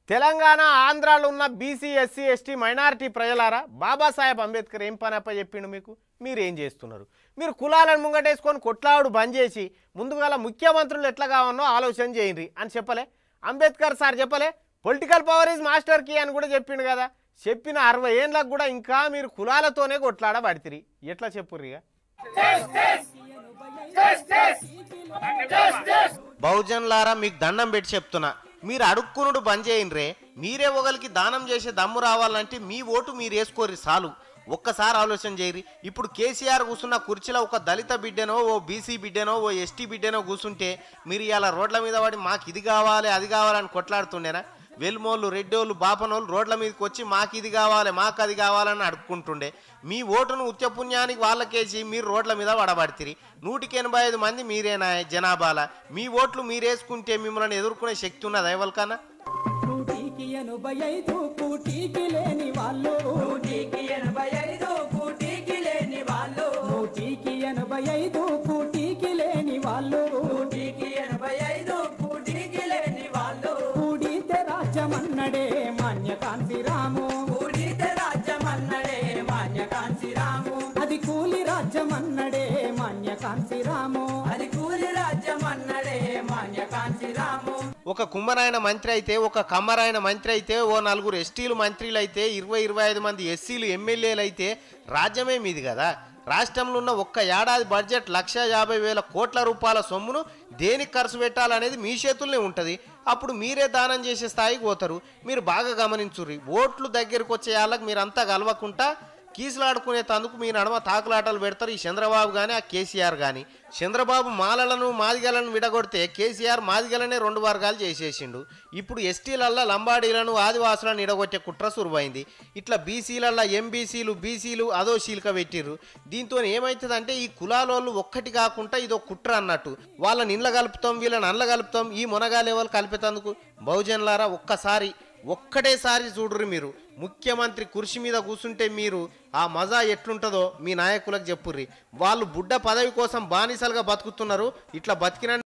తెలంగాణ ఆంధ్రాలో ఉన్న BC SC ST minority ప్రజలారా బాబాసాహెబ్ అంబేద్కర్ ఏం పని అప్ప చెప్పిండు మీకు మీరు ఏం చేస్తున్నారు మీరు కులాలను ముంగటేసుకొని కొట్లాడు బంద్ చేసి ముందుగాల ముఖ్యమంత్రులు ఎట్లా కావన్నో ఆలోచన చేయండి అని చెప్పలే అంబేద్కర్ సార్ చెప్పలే political power is master key అని కూడా చెప్పిండు కదా చెప్పిన అరవై ఏళ్ళకు కూడా ఇంకా మీరు కులాలతోనే కొట్లాడబడితిరి ఎట్లా చెప్పుర్రిగా బహుజన్లారా మీకు దండం పెట్టి చెప్తున్నా మీరు అడుక్కునుడు బంద్ చేయండి మీరే ఒకరికి దానం చేసే దమ్ము రావాలంటే మీ ఓటు మీరు వేసుకోరు చాలు ఒక్కసారి ఆలోచన చేయరి ఇప్పుడు కేసీఆర్ కూర్చున్న కుర్చీలో ఒక దళిత బిడ్డనో ఓ బీసీ బిడ్డనో ఓ ఎస్టీ బిడ్డనో కూర్చుంటే మీరు ఇలా రోడ్ల మీద పడి మాకు ఇది కావాలి అది కావాలని కొట్లాడుతుండేనా వెల్మోళ్ళు రెడ్డోళ్ళు బాపనోళ్ళు రోడ్ల మీదకి వచ్చి మాకు ఇది కావాలి మాకు అది కావాలని అడుక్కుంటుండే మీ ఓటును ఉత్యపుణ్యానికి వాళ్ళకేసి మీరు రోడ్ల మీద పడబడితిరి నూటికి ఎనభై ఐదు మంది మీరేనా జనాభాల మీ ఓట్లు మీరేసుకుంటే మిమ్మల్ని ఎదుర్కొనే శక్తి ఉన్నదా ఎవరికన్నా నూటికి ఎనభై ఐదు కూటికి లేని వాళ్ళు నూటికి ఎనభై ఐదు కూటికి లేని వాళ్ళు నూటికి ఎనభై ఐదు కూటికి లేని వాళ్ళు నూటికి ఎనభై ఐదు కూటికి లేని వాళ్ళు కూడితే రాజ్యమన్నడే మాన్యకాంతి రాము కూడితే రాజ్యమన్నడే మాన్యకాంతి రాము అది కూలి రాజ్యమన్నడే మాన్యకాంతి రాము అది కూలి రాజ్యమన్నడే మాన్యకాంతి రాము ఒక కుమ్మరాయన మంత్రి అయితే ఒక కమ్మరాయన మంత్రి అయితే ఓ నలుగురు ఎస్టీలు మంత్రులు అయితే ఇరవై ఇరవై ఐదు మంది ఎస్సీలు ఎమ్మెల్యేలు అయితే రాజ్యమే మీది కదా రాష్ట్రంలో ఉన్న ఒక్క ఏడాది బడ్జెట్ లక్ష యాభై వేల కోట్ల రూపాయల సొమ్మును దేనికి ఖర్చు పెట్టాలనేది మీ చేతుల్లోనే ఉంటుంది అప్పుడు మీరే దానం చేసే స్థాయికి పోతారు మీరు బాగా గమనించుర్రి ఓట్లు దగ్గరికి వచ్చే వాళ్ళకి మీరంతా కలవకుండా కీసులాడుకునే తందుకు మీ నడమ తాకులాటలు పెడతారు ఈ చంద్రబాబు కానీ ఆ కేసీఆర్ కానీ చంద్రబాబు మాలలను మాదిగలను విడగొడితే కేసీఆర్ మాదిగలనే రెండు వర్గాలు చేసేసిండు ఇప్పుడు ఎస్టీలల్లా లంబాడీలను ఆదివాసులను విడగొట్టే కుట్ర సురువైంది ఇట్లా బీసీలల్లా ఎంబీసీలు బీసీలు అదో శీలిక పెట్టిర్రు దీంతో ఏమవుతుందంటే ఈ కులాలోళ్ళు ఒక్కటి కాకుండా ఇదో కుట్ర అన్నట్టు వాళ్ళని ఇండ్ల కలుపుతాం వీళ్ళని అండ్ల కలుపుతాం ఈ మునగా లెవెల్ కలిపేతందుకు బహుజనులారా ఒక్కసారి ఒక్కటేసారి చూడుర్రి మీరు ముఖ్యమంత్రి కుర్చీ మీద కూర్చుంటే మీరు ఆ మజా ఎట్లుంటుందో మీ నాయకులకు చెప్పుర్రి వాళ్ళు బుడ్డ పదవి కోసం బానిసలుగా బతుకుతున్నారు ఇట్లా బతికిన